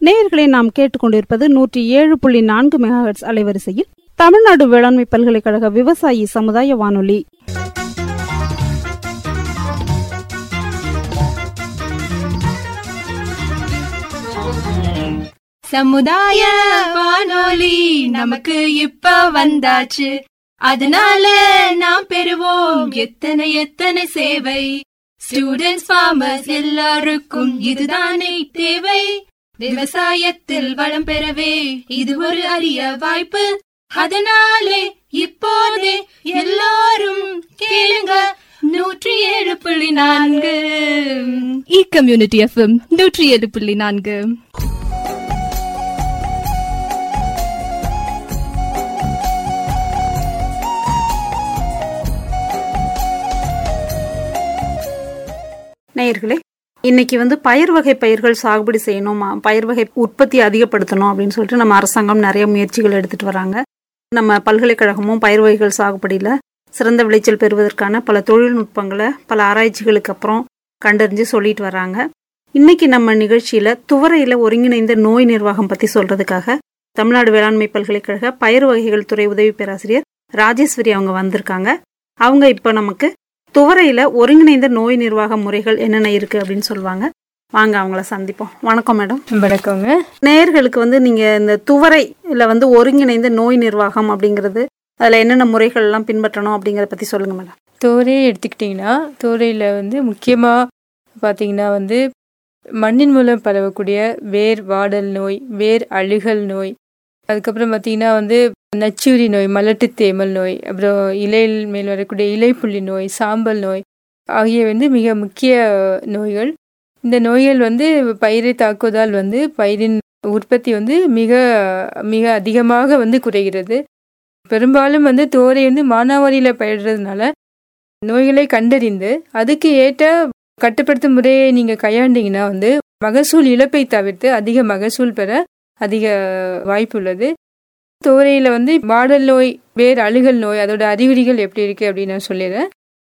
நேயர்களை நாம் கேட்டுக்கொண்டிருப்பது நூற்றி ஏழு புள்ளி நான்கு மெகாஹெட்ஸ் அலைவரிசையில் தமிழ்நாடு வேளாண்மை பல்கலைக்கழக விவசாயி சமுதாய வானொலி சமுதாய வானொலி நமக்கு இப்ப வந்தாச்சு அதனால நாம் பெறுவோம் எத்தனை எத்தனை சேவை ஸ்டூடெண்ட்ஸ் ஃபார்மர்ஸ் எல்லாருக்கும் இதுதானே தேவை விவசாயத்தில் வளம் பெறவே இது ஒரு அரிய வாய்ப்பு அதனாலே இப்போதே எல்லாரும் கேளுங்க நூற்றி ஏழு புள்ளி நான்கு இ கம்யூனிட்டி எஃப்எம் நூற்றி ஏழு புள்ளி நான்கு நேயர்களே இன்னைக்கு வந்து பயிர் வகை பயிர்கள் சாகுபடி செய்யணும் ம- பயிர் வகை உற்பத்தி அதிகப்படுத்தணும் அப்படின்னு சொல்லிட்டு நம்ம அரசாங்கம் நிறைய முயற்சிகள் எடுத்துட்டு வராங்க நம்ம பல்கலைக்கழகமும் பயிர் வகைகள் சாகுபடியில் சிறந்த விளைச்சல் பெறுவதற்கான பல தொழில்நுட்பங்களை பல ஆராய்ச்சிகளுக்கு அப்புறம் கண்டறிஞ்சு சொல்லிட்டு வராங்க இன்னைக்கு நம்ம நிகழ்ச்சியில துவரையில ஒருங்கிணைந்த நோய் நிர்வாகம் பத்தி சொல்றதுக்காக தமிழ்நாடு வேளாண்மை பல்கலைக்கழக பயிர் வகைகள் துறை உதவி பேராசிரியர் ராஜேஸ்வரி அவங்க வந்திருக்காங்க அவங்க இப்போ நமக்கு துவரையில ஒருங்கிணைந்த நோய் நிர்வாக முறைகள் என்னென்ன இருக்கு அப்படின்னு சொல்லுவாங்க வாங்க அவங்கள சந்திப்போம் வணக்கம் மேடம் வணக்கங்க நேயர்களுக்கு வந்து நீங்க இந்த துவரையில வந்து ஒருங்கிணைந்த நோய் நிர்வாகம் அப்படிங்கிறது அதுல என்னென்ன முறைகள் எல்லாம் பின்பற்றணும் அப்படிங்கறத பத்தி சொல்லுங்க மேடம் தோரையை எடுத்துக்கிட்டிங்கன்னா தோரையில் வந்து முக்கியமாக பார்த்தீங்கன்னா வந்து மண்ணின் மூலம் பரவக்கூடிய வேர் வாடல் நோய் வேர் அழுகல் நோய் அதுக்கப்புறம் பார்த்தீங்கன்னா வந்து நச்சுரி நோய் மலட்டு தேமல் நோய் அப்புறம் இலையில் மேல் வரக்கூடிய இலைப்புள்ளி நோய் சாம்பல் நோய் ஆகிய வந்து மிக முக்கிய நோய்கள் இந்த நோய்கள் வந்து பயிரை தாக்குவதால் வந்து பயிரின் உற்பத்தி வந்து மிக மிக அதிகமாக வந்து குறைகிறது பெரும்பாலும் வந்து தோரை வந்து மானாவாரியில் பயிடுறதுனால நோய்களை கண்டறிந்து அதுக்கு ஏற்ற கட்டுப்படுத்தும் முறையை நீங்கள் கையாண்டீங்கன்னா வந்து மகசூல் இழப்பை தவிர்த்து அதிக மகசூல் பெற அதிக வாய்ப்பு உள்ளது தோரையில் வந்து வாடல் நோய் வேர் அழுகல் நோய் அதோட அறிகுறிகள் எப்படி இருக்கு அப்படின்னு நான் சொல்லிடுறேன்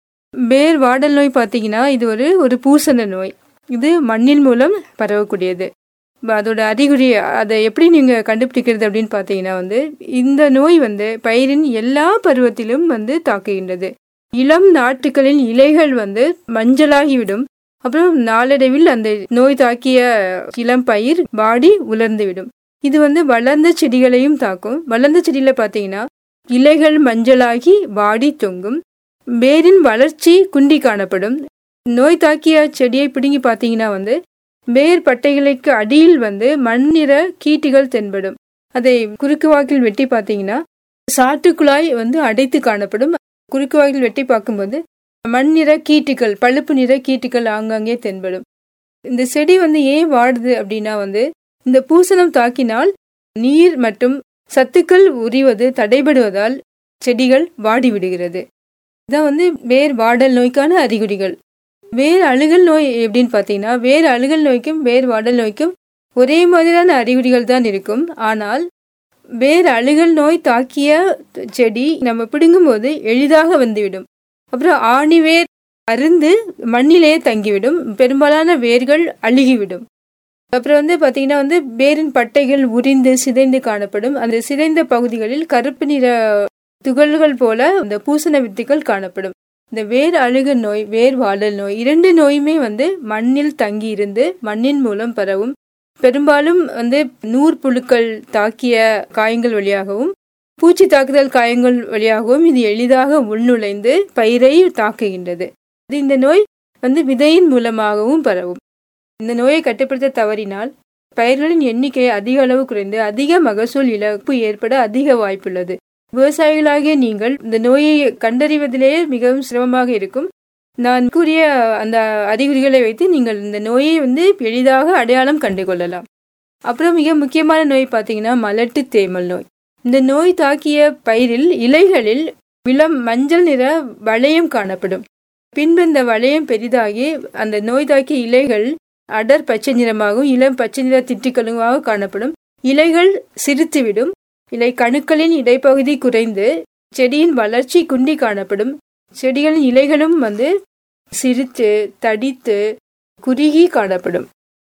வேர் வாடல் நோய் பார்த்தீங்கன்னா இது ஒரு ஒரு பூசண நோய் இது மண்ணின் மூலம் பரவக்கூடியது அதோட அறிகுறி அதை எப்படி நீங்கள் கண்டுபிடிக்கிறது அப்படின்னு பார்த்தீங்கன்னா வந்து இந்த நோய் வந்து பயிரின் எல்லா பருவத்திலும் வந்து தாக்குகின்றது இளம் நாட்டுகளின் இலைகள் வந்து மஞ்சளாகிவிடும் அப்புறம் நாளடைவில் அந்த நோய் தாக்கிய இளம் பயிர் வாடி உலர்ந்துவிடும் இது வந்து வளர்ந்த செடிகளையும் தாக்கும் வளர்ந்த செடியில பார்த்தீங்கன்னா இலைகள் மஞ்சளாகி வாடி தொங்கும் வேரின் வளர்ச்சி குண்டி காணப்படும் நோய் தாக்கிய செடியை பிடுங்கி பார்த்தீங்கன்னா வந்து வேர் பட்டைகளுக்கு அடியில் வந்து மண்ணிற கீட்டுகள் தென்படும் அதை குறுக்கு வாக்கில் வெட்டி பார்த்தீங்கன்னா சாற்றுக்குழாய் வந்து அடைத்து காணப்படும் குறுக்கு வாக்கில் வெட்டி பார்க்கும்போது மண் நிற கீட்டுகள் பழுப்பு நிற கீட்டுகள் ஆங்காங்கே தென்படும் இந்த செடி வந்து ஏன் வாடுது அப்படின்னா வந்து இந்த பூசணம் தாக்கினால் நீர் மற்றும் சத்துக்கள் உரிவது தடைபடுவதால் செடிகள் வாடி விடுகிறது இதான் வந்து வேர் வாடல் நோய்க்கான அறிகுறிகள் வேர் அழுகல் நோய் எப்படின்னு பார்த்தீங்கன்னா வேர் அழுகல் நோய்க்கும் வேர் வாடல் நோய்க்கும் ஒரே மாதிரியான அறிகுறிகள் தான் இருக்கும் ஆனால் வேர் அழுகல் நோய் தாக்கிய செடி நம்ம பிடுங்கும்போது எளிதாக வந்துவிடும் அப்புறம் ஆணி வேர் அருந்து மண்ணிலே தங்கிவிடும் பெரும்பாலான வேர்கள் அழுகிவிடும் அப்புறம் வந்து பார்த்தீங்கன்னா வந்து வேரின் பட்டைகள் உரிந்து சிதைந்து காணப்படும் அந்த சிதைந்த பகுதிகளில் கருப்பு நிற துகள்கள் போல இந்த பூசண வித்துகள் காணப்படும் இந்த வேர் அழுக நோய் வேர் வாடல் நோய் இரண்டு நோயுமே வந்து மண்ணில் தங்கி இருந்து மண்ணின் மூலம் பரவும் பெரும்பாலும் வந்து நூறு புழுக்கள் தாக்கிய காயங்கள் வழியாகவும் பூச்சி தாக்குதல் காயங்கள் வழியாகவும் இது எளிதாக உள்நுழைந்து பயிரை தாக்குகின்றது இது இந்த நோய் வந்து விதையின் மூலமாகவும் பரவும் இந்த நோயை கட்டுப்படுத்த தவறினால் பயிர்களின் எண்ணிக்கை அதிக அளவு குறைந்து அதிக மகசூல் இழப்பு ஏற்பட அதிக வாய்ப்புள்ளது விவசாயிகளாகிய நீங்கள் இந்த நோயை கண்டறிவதிலேயே மிகவும் சிரமமாக இருக்கும் நான் கூறிய அந்த அறிகுறிகளை வைத்து நீங்கள் இந்த நோயை வந்து எளிதாக அடையாளம் கண்டு கொள்ளலாம் அப்புறம் மிக முக்கியமான நோய் பார்த்தீங்கன்னா மலட்டு தேமல் நோய் இந்த நோய் தாக்கிய பயிரில் இலைகளில் இளம் மஞ்சள் நிற வளையம் காணப்படும் பின்பு இந்த வளையம் பெரிதாகி அந்த நோய் தாக்கிய இலைகள் அடர் பச்சை நிறமாகவும் இளம் பச்சை நிற திட்டுக்களுமாக காணப்படும் இலைகள் சிரித்துவிடும் இலை கணுக்களின் இடைப்பகுதி குறைந்து செடியின் வளர்ச்சி குண்டி காணப்படும் செடிகளின் இலைகளும் வந்து சிரித்து தடித்து குறுகி காணப்படும்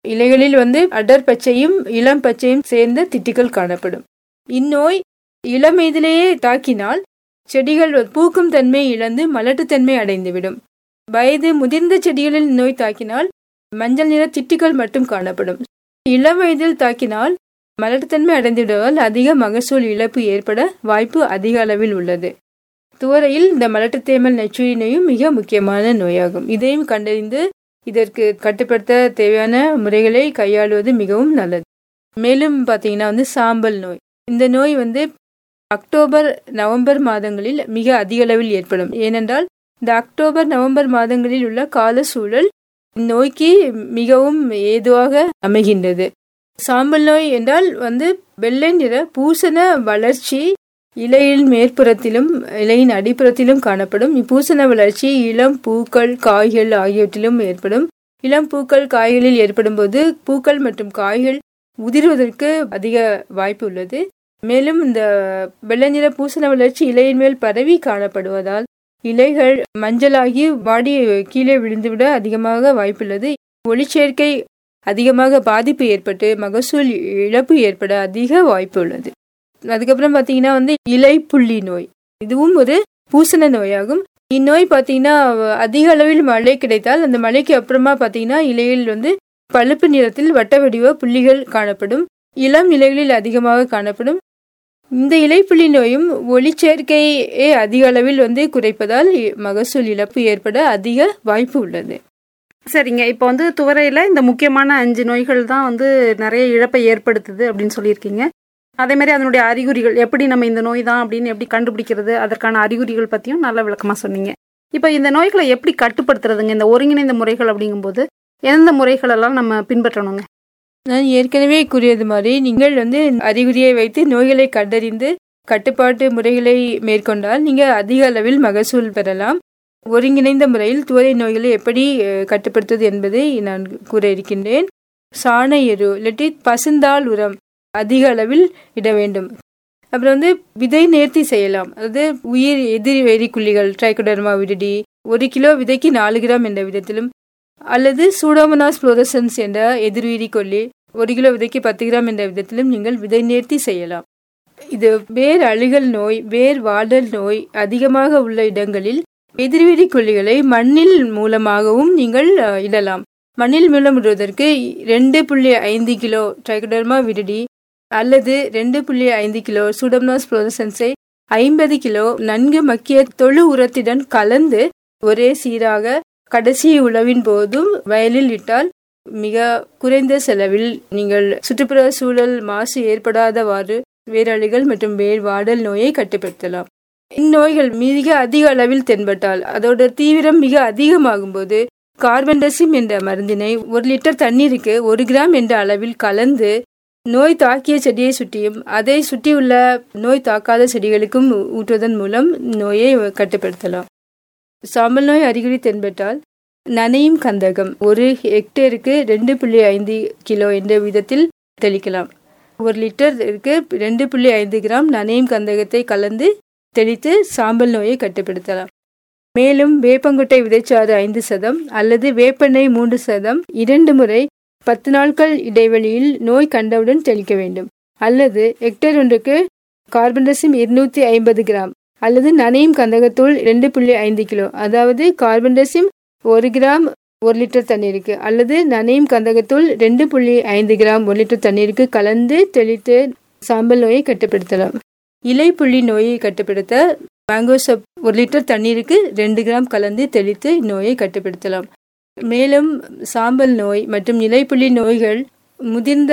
இலைகளில் வந்து அடர் பச்சையும் இளம் பச்சையும் சேர்ந்த திட்டுகள் காணப்படும் இந்நோய் இளமையிலேயே தாக்கினால் செடிகள் பூக்கும் தன்மை இழந்து மலட்டுத்தன்மை அடைந்துவிடும் வயது முதிர்ந்த செடிகளில் நோய் தாக்கினால் மஞ்சள் நிற திட்டுகள் மட்டும் காணப்படும் இளம் வயதில் தாக்கினால் மலட்டுத்தன்மை அடைந்துவிடுவதால் அதிக மகசூல் இழப்பு ஏற்பட வாய்ப்பு அதிக அளவில் உள்ளது துவரையில் இந்த மலட்டுத்தேமல் நச்சுரி நோயும் மிக முக்கியமான நோயாகும் இதையும் கண்டறிந்து இதற்கு கட்டுப்படுத்த தேவையான முறைகளை கையாளுவது மிகவும் நல்லது மேலும் பார்த்தீங்கன்னா வந்து சாம்பல் நோய் இந்த நோய் வந்து அக்டோபர் நவம்பர் மாதங்களில் மிக அதிக அளவில் ஏற்படும் ஏனென்றால் இந்த அக்டோபர் நவம்பர் மாதங்களில் உள்ள கால சூழல் இந்நோய்க்கு மிகவும் ஏதுவாக அமைகின்றது சாம்பல் நோய் என்றால் வந்து வெள்ளை நிற பூசண வளர்ச்சி இலையின் மேற்புறத்திலும் இலையின் அடிப்புறத்திலும் காணப்படும் இப்பூசண வளர்ச்சி இளம் பூக்கள் காய்கள் ஆகியவற்றிலும் ஏற்படும் இளம் பூக்கள் காய்களில் ஏற்படும் போது பூக்கள் மற்றும் காய்கள் உதிர்வதற்கு அதிக வாய்ப்பு உள்ளது மேலும் இந்த வெள்ளை நிற பூசண வளர்ச்சி இலையின் மேல் பரவி காணப்படுவதால் இலைகள் மஞ்சளாகி வாடி கீழே விழுந்துவிட அதிகமாக வாய்ப்புள்ளது ஒளிச்சேர்க்கை அதிகமாக பாதிப்பு ஏற்பட்டு மகசூல் இழப்பு ஏற்பட அதிக வாய்ப்பு உள்ளது அதுக்கப்புறம் பார்த்தீங்கன்னா வந்து இலை புள்ளி நோய் இதுவும் ஒரு பூசண நோயாகும் இந்நோய் பார்த்தீங்கன்னா அதிக அளவில் மழை கிடைத்தால் அந்த மழைக்கு அப்புறமா பார்த்தீங்கன்னா இலையில் வந்து பழுப்பு நிறத்தில் வட்ட வடிவ புள்ளிகள் காணப்படும் இளம் இலைகளில் அதிகமாக காணப்படும் இந்த இலைப்புள்ளி நோயும் ஒளிச்சேர்க்கையே அதிக அளவில் வந்து குறைப்பதால் மகசூல் இழப்பு ஏற்பட அதிக வாய்ப்பு உள்ளது சரிங்க இப்போ வந்து துவரையில இந்த முக்கியமான அஞ்சு நோய்கள் தான் வந்து நிறைய இழப்பை ஏற்படுத்துது அப்படின்னு சொல்லியிருக்கீங்க அதே மாதிரி அதனுடைய அறிகுறிகள் எப்படி நம்ம இந்த நோய் தான் அப்படின்னு எப்படி கண்டுபிடிக்கிறது அதற்கான அறிகுறிகள் பற்றியும் நல்ல விளக்கமாக சொன்னீங்க இப்போ இந்த நோய்களை எப்படி கட்டுப்படுத்துறதுங்க இந்த ஒருங்கிணைந்த முறைகள் அப்படிங்கும்போது எந்த முறைகள் எல்லாம் நம்ம பின்பற்றணுங்க நான் ஏற்கனவே கூறியது மாதிரி நீங்கள் வந்து அறிகுறியை வைத்து நோய்களை கண்டறிந்து கட்டுப்பாட்டு முறைகளை மேற்கொண்டால் நீங்கள் அதிக அளவில் மகசூல் பெறலாம் ஒருங்கிணைந்த முறையில் துவரை நோய்களை எப்படி கட்டுப்படுத்துவது என்பதை நான் கூற இருக்கின்றேன் சாண எரு இல்லாட்டி பசுந்தாள் உரம் அதிக அளவில் இட வேண்டும் அப்புறம் வந்து விதை நேர்த்தி செய்யலாம் அதாவது உயிர் எதிரி வேதிக்குள்ளிகள் ட்ரைகோடர்மா விடுடி ஒரு கிலோ விதைக்கு நாலு கிராம் என்ற விதத்திலும் அல்லது சூடோமனாஸ் புளோரசன்ஸ் என்ற எதிர்வீரி கொல்லி ஒரு கிலோ விதைக்கு பத்து கிராம் என்ற விதத்திலும் நீங்கள் விதை நேர்த்தி செய்யலாம் இது வேர் அழுகல் நோய் வேர் வாடல் நோய் அதிகமாக உள்ள இடங்களில் எதிர்வீரி கொல்லிகளை மண்ணில் மூலமாகவும் நீங்கள் இடலாம் மண்ணில் மூலம் இடுவதற்கு ரெண்டு புள்ளி ஐந்து கிலோ ட்ரைகோடர்மா விடுடி அல்லது ரெண்டு புள்ளி ஐந்து கிலோ சூடம்னாஸ் புளோரசன்ஸை ஐம்பது கிலோ நன்கு மக்கிய தொழு உரத்துடன் கலந்து ஒரே சீராக கடைசி உழவின் போதும் வயலில் இட்டால் மிக குறைந்த செலவில் நீங்கள் சுற்றுப்புற சூழல் மாசு ஏற்படாதவாறு வேரழிகள் மற்றும் வேர் வாடல் நோயை கட்டுப்படுத்தலாம் இந்நோய்கள் மிக அதிக அளவில் தென்பட்டால் அதோட தீவிரம் மிக அதிகமாகும் போது கார்பன்டசிம் என்ற மருந்தினை ஒரு லிட்டர் தண்ணீருக்கு ஒரு கிராம் என்ற அளவில் கலந்து நோய் தாக்கிய செடியை சுற்றியும் அதை சுற்றியுள்ள நோய் தாக்காத செடிகளுக்கும் ஊற்றுவதன் மூலம் நோயை கட்டுப்படுத்தலாம் சாம்பல் நோய் அறிகுறி தென்பட்டால் நனையும் கந்தகம் ஒரு ஹெக்டேருக்கு ரெண்டு புள்ளி ஐந்து கிலோ என்ற விதத்தில் தெளிக்கலாம் ஒரு லிட்டருக்கு ரெண்டு புள்ளி ஐந்து கிராம் நனையும் கந்தகத்தை கலந்து தெளித்து சாம்பல் நோயை கட்டுப்படுத்தலாம் மேலும் வேப்பங்குட்டை விதைச்சாறு ஐந்து சதம் அல்லது வேப்பெண்ணெய் மூன்று சதம் இரண்டு முறை பத்து நாட்கள் இடைவெளியில் நோய் கண்டவுடன் தெளிக்க வேண்டும் அல்லது ஹெக்டேர் ஒன்றுக்கு கார்பன்டசிம் இருநூத்தி ஐம்பது கிராம் அல்லது நனையும் கந்தகத்தூள் ரெண்டு புள்ளி ஐந்து கிலோ அதாவது கார்பன்டசிம் ஒரு கிராம் ஒரு லிட்டர் தண்ணீருக்கு அல்லது நனையும் கந்தகத்தூள் ரெண்டு புள்ளி ஐந்து கிராம் ஒரு லிட்டர் தண்ணீருக்கு கலந்து தெளித்து சாம்பல் நோயை கட்டுப்படுத்தலாம் இலை புள்ளி நோயை கட்டுப்படுத்த மேங்கோ சப் ஒரு லிட்டர் தண்ணீருக்கு ரெண்டு கிராம் கலந்து தெளித்து நோயை கட்டுப்படுத்தலாம் மேலும் சாம்பல் நோய் மற்றும் இலைப்புள்ளி நோய்கள் முதிர்ந்த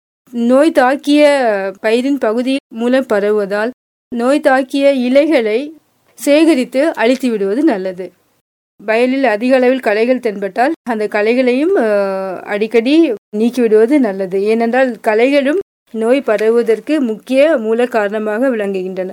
நோய் தாக்கிய பயிரின் பகுதி மூலம் பரவுவதால் நோய் தாக்கிய இலைகளை சேகரித்து அழித்து விடுவது நல்லது வயலில் அதிக அளவில் களைகள் தென்பட்டால் அந்த களைகளையும் அடிக்கடி நீக்கிவிடுவது நல்லது ஏனென்றால் களைகளும் நோய் பரவுவதற்கு முக்கிய மூல காரணமாக விளங்குகின்றன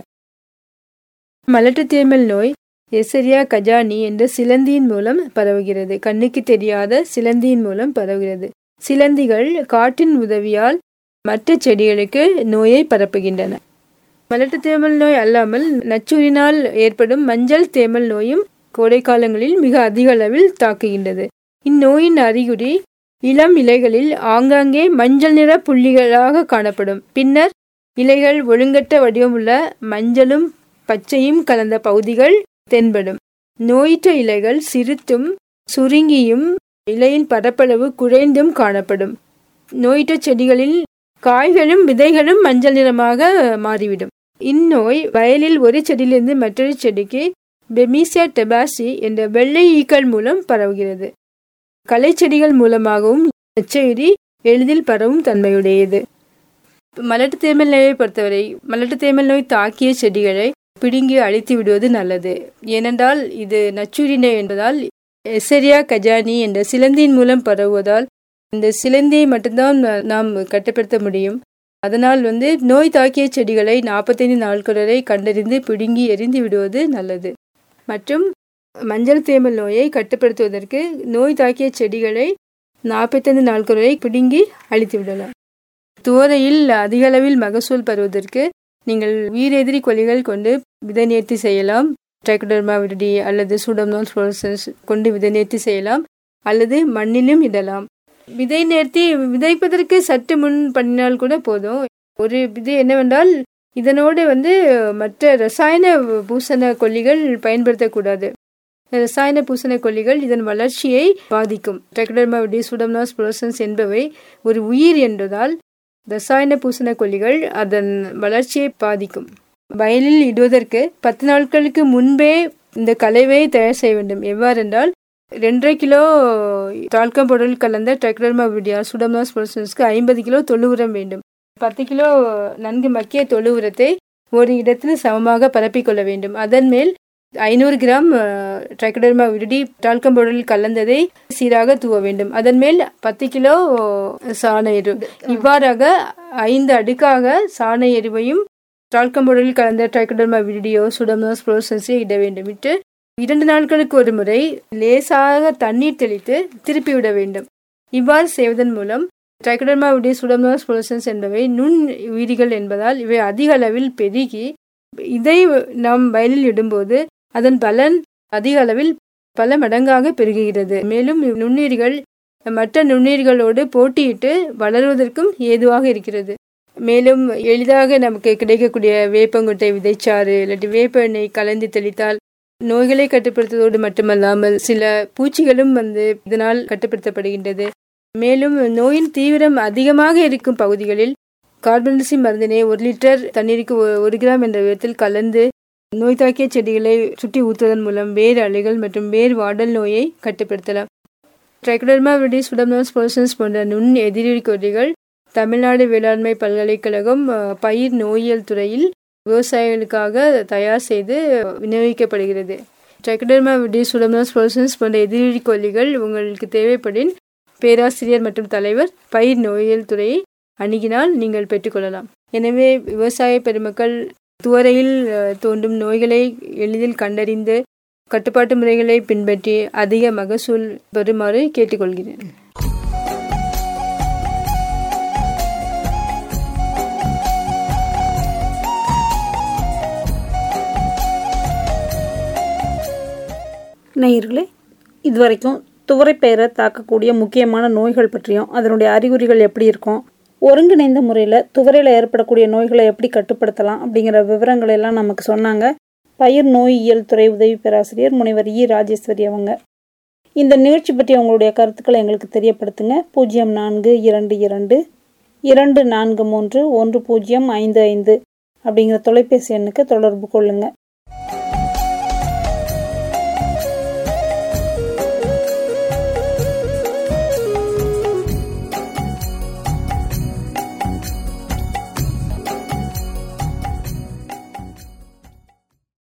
மலட்டுத்தேமல் நோய் எசரியா கஜானி என்ற சிலந்தியின் மூலம் பரவுகிறது கண்ணுக்கு தெரியாத சிலந்தியின் மூலம் பரவுகிறது சிலந்திகள் காற்றின் உதவியால் மற்ற செடிகளுக்கு நோயை பரப்புகின்றன மலட்டு தேமல் நோய் அல்லாமல் நச்சுரினால் ஏற்படும் மஞ்சள் தேமல் நோயும் கோடை காலங்களில் மிக அதிக அளவில் தாக்குகின்றது இந்நோயின் அறிகுறி இளம் இலைகளில் ஆங்காங்கே மஞ்சள் நிற புள்ளிகளாக காணப்படும் பின்னர் இலைகள் ஒழுங்கற்ற வடிவமுள்ள மஞ்சளும் பச்சையும் கலந்த பகுதிகள் தென்படும் நோயிற்ற இலைகள் சிறுத்தும் சுருங்கியும் இலையின் பரப்பளவு குறைந்தும் காணப்படும் நோயிற்ற செடிகளில் காய்களும் விதைகளும் மஞ்சள் நிறமாக மாறிவிடும் இந்நோய் வயலில் ஒரு செடியிலிருந்து மற்றொரு செடிக்கு பெமிசியா டெபாசி என்ற வெள்ளை ஈக்கள் மூலம் பரவுகிறது களைச்செடிகள் மூலமாகவும் எச்செய்தி எளிதில் பரவும் தன்மையுடையது மலட்டு தேமல் நோயை பொறுத்தவரை மலட்டு தேமல் நோய் தாக்கிய செடிகளை பிடுங்கி அழித்து விடுவது நல்லது ஏனென்றால் இது நச்சுரி நோய் என்பதால் எசரியா கஜானி என்ற சிலந்தியின் மூலம் பரவுவதால் இந்த சிலந்தியை மட்டும்தான் நாம் கட்டுப்படுத்த முடியும் அதனால் வந்து நோய் தாக்கிய செடிகளை நாற்பத்தைந்து நாட்கள் வரை கண்டறிந்து பிடுங்கி எரிந்து விடுவது நல்லது மற்றும் மஞ்சள் தேமல் நோயை கட்டுப்படுத்துவதற்கு நோய் தாக்கிய செடிகளை நாற்பத்தைந்து நாட்கள் வரை பிடுங்கி அழித்து விடலாம் துவரையில் அதிக அளவில் மகசூல் பெறுவதற்கு நீங்கள் உயிரெதிரி கொல்லிகள் கொண்டு விதை நேர்த்தி செய்யலாம் ட்ரைகோடர்மா விரடி அல்லது சூடம்னோல் ஃப்ளோரசன்ஸ் கொண்டு விதை நேர்த்தி செய்யலாம் அல்லது மண்ணிலும் இடலாம் விதை நேர்த்தி விதைப்பதற்கு சற்று முன் பண்ணினால் கூட போதும் ஒரு இது என்னவென்றால் இதனோடு வந்து மற்ற ரசாயன பூசண கொல்லிகள் பயன்படுத்தக்கூடாது ரசாயன பூசண கொல்லிகள் இதன் வளர்ச்சியை பாதிக்கும் ட்ரைகோடர்மா விரடி சூடம்னாஸ் ஃப்ளோரசன்ஸ் என்பவை ஒரு உயிர் என்பதால் ரசாயன பூசண கொல்லிகள் அதன் வளர்ச்சியை பாதிக்கும் வயலில் இடுவதற்கு பத்து நாட்களுக்கு முன்பே இந்த கலவையை தயார் செய்ய வேண்டும் எவ்வாறென்றால் ரெண்டரை கிலோ டால்கம் பொருள் கலந்த ட்ரைக்டர்மா விடியா சுடமாஸ் பொருசன்ஸ்க்கு ஐம்பது கிலோ தொழு உரம் வேண்டும் பத்து கிலோ நன்கு மக்கிய தொழு உரத்தை ஒரு இடத்தில் சமமாக பரப்பிக்கொள்ள வேண்டும் அதன் மேல் ஐநூறு கிராம் ட்ரைகடர்மா விருடி டால்கம் பொருள் கலந்ததை சீராக தூவ வேண்டும் அதன் மேல் பத்து கிலோ சாண எரு இவ்வாறாக ஐந்து அடுக்காக சாண எருவையும் டால்கம் பொருள் கலந்த ட்ரைகடர்மா விரிடியோ சுடமாஸ் ப்ரோசன்ஸை இட வேண்டும் விட்டு இரண்டு நாட்களுக்கு ஒரு முறை லேசாக தண்ணீர் தெளித்து திருப்பி விட வேண்டும் இவ்வாறு செய்வதன் மூலம் ட்ரைகடர்மா விடி சுடமாஸ் ப்ரோசன்ஸ் என்பவை நுண் உயிரிகள் என்பதால் இவை அதிக அளவில் பெருகி இதை நாம் வயலில் இடும்போது அதன் பலன் அதிக அளவில் பல மடங்காக பெருகுகிறது மேலும் நுண்ணுயிர்கள் மற்ற நுண்ணுயிர்களோடு போட்டியிட்டு வளருவதற்கும் ஏதுவாக இருக்கிறது மேலும் எளிதாக நமக்கு கிடைக்கக்கூடிய வேப்பங்குட்டை விதைச்சாறு இல்லாட்டி வேப்ப எண்ணெய் கலந்து தெளித்தால் நோய்களை கட்டுப்படுத்துவதோடு மட்டுமல்லாமல் சில பூச்சிகளும் வந்து இதனால் கட்டுப்படுத்தப்படுகின்றது மேலும் நோயின் தீவிரம் அதிகமாக இருக்கும் பகுதிகளில் கார்பன்சி மருந்தினை ஒரு லிட்டர் தண்ணீருக்கு ஒரு கிராம் என்ற விதத்தில் கலந்து நோய் தாக்கிய செடிகளை சுற்றி ஊற்றுவதன் மூலம் வேர் அலைகள் மற்றும் வேர் வாடல் நோயை கட்டுப்படுத்தலாம் ட்ரைகடர்மா விடி சுடம்னோஸ் போர்சன்ஸ் போன்ற நுண் எதிரி கொடிகள் தமிழ்நாடு வேளாண்மை பல்கலைக்கழகம் பயிர் நோயியல் துறையில் விவசாயிகளுக்காக தயார் செய்து விநியோகிக்கப்படுகிறது ட்ரைகடர்மா விடி சுடம்னோஸ் போர்சன்ஸ் போன்ற எதிரி கொல்லிகள் உங்களுக்கு தேவைப்படின் பேராசிரியர் மற்றும் தலைவர் பயிர் நோயியல் துறையை அணுகினால் நீங்கள் பெற்றுக்கொள்ளலாம் எனவே விவசாய பெருமக்கள் துவரையில் தோன்றும் நோய்களை எளிதில் கண்டறிந்து கட்டுப்பாட்டு முறைகளை பின்பற்றி அதிக மகசூல் பெறுமாறு கேட்டுக்கொள்கிறேன் நேயர்களே இதுவரைக்கும் துவரைப்பயிரை தாக்கக்கூடிய முக்கியமான நோய்கள் பற்றியும் அதனுடைய அறிகுறிகள் எப்படி இருக்கும் ஒருங்கிணைந்த முறையில் துவரையில் ஏற்படக்கூடிய நோய்களை எப்படி கட்டுப்படுத்தலாம் அப்படிங்கிற விவரங்கள் எல்லாம் நமக்கு சொன்னாங்க பயிர் நோயியல் துறை உதவி பேராசிரியர் முனைவர் இ ராஜேஸ்வரி அவங்க இந்த நிகழ்ச்சி பற்றி உங்களுடைய கருத்துக்களை எங்களுக்கு தெரியப்படுத்துங்க பூஜ்ஜியம் நான்கு இரண்டு இரண்டு இரண்டு நான்கு மூன்று ஒன்று பூஜ்ஜியம் ஐந்து ஐந்து அப்படிங்கிற தொலைபேசி எண்ணுக்கு தொடர்பு கொள்ளுங்கள்